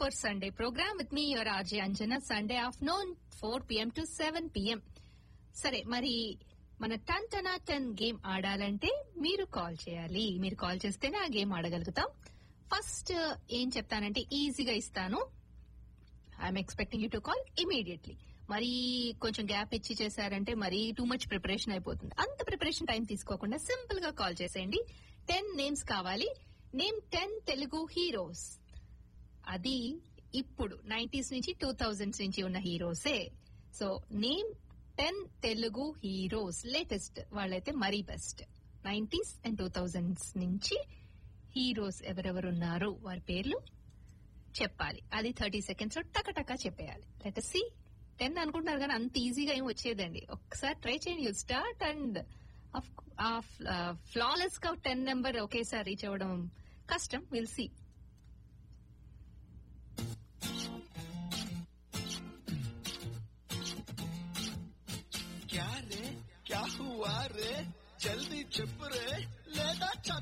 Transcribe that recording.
super Sunday program with me your RJ Anjana Sunday afternoon four PM to seven PM సరే మరి మన టన్ టనా టన్ game ఆడాలంటే మీరు కాల్ చేయాలి మీరు కాల్ చేస్తేనే ఆ గేమ్ ఆడగలుగుతాం ఫస్ట్ ఏం చెప్తానంటే ఈజీగా ఇస్తాను I'm expecting you to call immediately మరి కొంచెం గ్యాప్ ఇచ్చి చేశారంటే మరీ టూ మచ్ ప్రిపరేషన్ అయిపోతుంది అంత ప్రిపరేషన్ టైం తీసుకోకుండా సింపుల్ గా కాల్ చేసేయండి టెన్ నేమ్స్ కావాలి నేమ్ టెన్ తెలుగు హీరోస్ అది ఇప్పుడు నైన్టీస్ నుంచి టూ థౌజండ్స్ నుంచి ఉన్న హీరోసే so name ten Telugu heroes latest వాళ్ళైతే మరీ best nineties and two thousands నుంచి హీరోస్ ఎవరెవరు ఉన్నారు వారి పేర్లు చెప్పాలి అది థర్టీ సెకండ్స్ లో టకటకా చెప్పేయాలి లెట్ సి టెన్ అనుకుంటున్నారు కానీ అంత ఈజీగా ఏం వచ్చేదండి ఒక్కసారి ట్రై చేయండి యూ స్టార్ట్ అండ్ ఫ్లాలెస్ గా టెన్ నెంబర్ ఒకేసారి రీచ్ అవ్వడం కష్టం విల్ సి क्या रे क्या हुआ रे जल्दी चुप रे लेटा